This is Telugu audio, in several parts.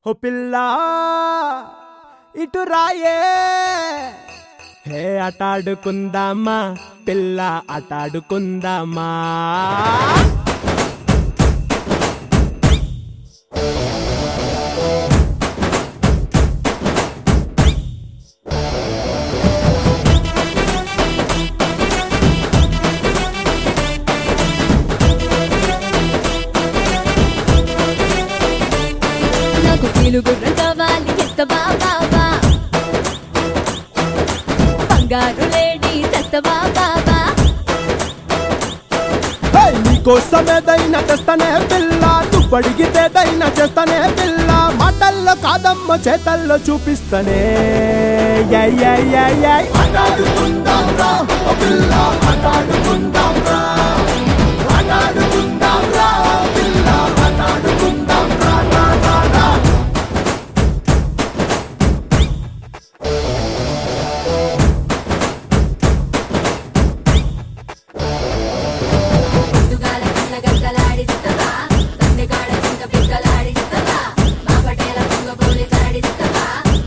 ఓ పిల్ల ఇటు రాయే హే ఆటాడుకుందామా పిల్ల ఆటాడుకుందామా నాకు కీలు గుర్రం కావాలి ఎత్తవా బాబా బంగారు లేడీ తెస్తవా బాబా హే, నీకోసమేదైనా తెస్తానే పిల్ల నువ్వు అడిగితేదైనా చేస్తానే పిల్ల మాటల్లో కాదమ్మ చేతల్లో చూపిస్తానే యై, యై, యై, యై. ఆటాడుకుందాంరా, ఓ పిల్ల, ఆటాడుకుందాంరా. ఆటాడుకుందాంరా, పిల్ల, ఆటాడుకుందాంరా, రా, రా, రా. పొద్దుగాల కళ్ళ గగ్గలాడిస్తవా సందెగాడ చింత పిక్కలాడిస్తవా మా పటేల పొంగ పోలీసాడిస్తవా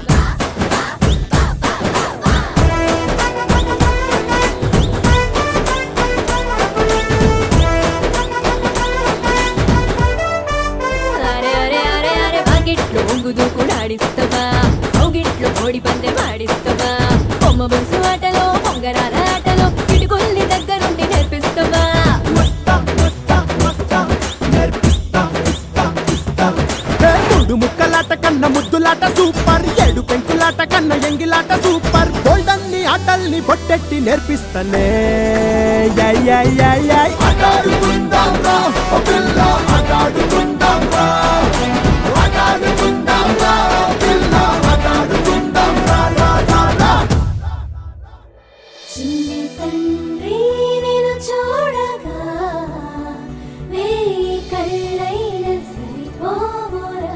అరే అరే అరే అరే బాగిట్లో ఒంగుదు కూడా ఆడిస్తవా ఒగిట్లో కోడి పందెం ఆడిస్తవా బొమ్మ బొలుసు ఆటలో పొంగరాల ఆటలో ఇటుకొల్లి దగ్గరుండి నేర్పిస్తవా వస్తా, వస్తా, వస్తా, నేర్పిస్తా, ఇస్తా, ఇస్తా. ఏ మూడు ముక్కలాట కన్నా ముద్దులాట సూపర్ ఏడు పెంకులాట కన్నా ఎంగిలాట సూపర్ గోల్డన్ని ఆటల్ని పొట్టెట్టి నేర్పిస్తానే యై, యై, యై, యై. ఆటాడుకుందాంరా, ఓ పిల్ల, ఆటాడుకుందాంరా. ఆటాడుకుందాంరా, పిల్ల, ఆటాడుకుందాంరా, రా, రా, రా. చిన్ని తండ్రి నేను చూడగా వేయి కళ్ళైన సరిపోవురా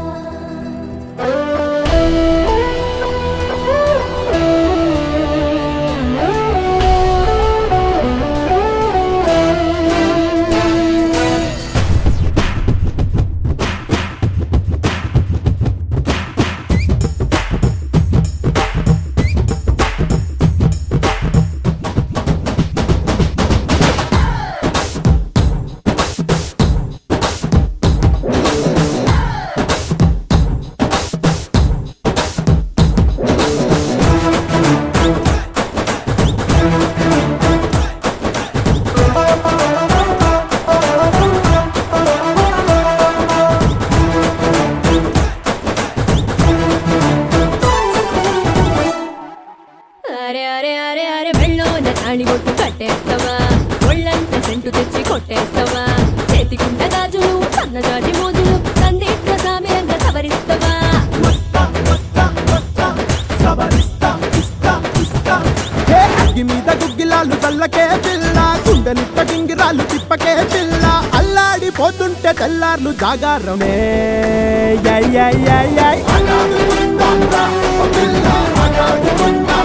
అరే అరే అరే అరే మెళ్ళోన తాళి బొట్టు కట్టేస్తావా ఒళ్ళంత సెంటు తెచ్చి కొట్టేస్తావా చేతికుండ గాజులు సన్నజాజి మోజులు సందీప్ల సామిరంగ సవరిస్తావా వస్తా, వస్తా, వస్తా, సవరిస్తా, ఇస్తా, ఇస్తా. ఏ అగ్గి మీద గుగ్గిలాలు చల్లకే పిల్ల గుండెనిట్ట గింగిరాలు తిప్పకే పిల్ల అల్లాడిపోతుంటే తెల్లార్లు జాగారమే యై, యై, యై, యై. ఆటాడుకుందాంరా, ఓ పిల్ల, ఆటాడుకుందాం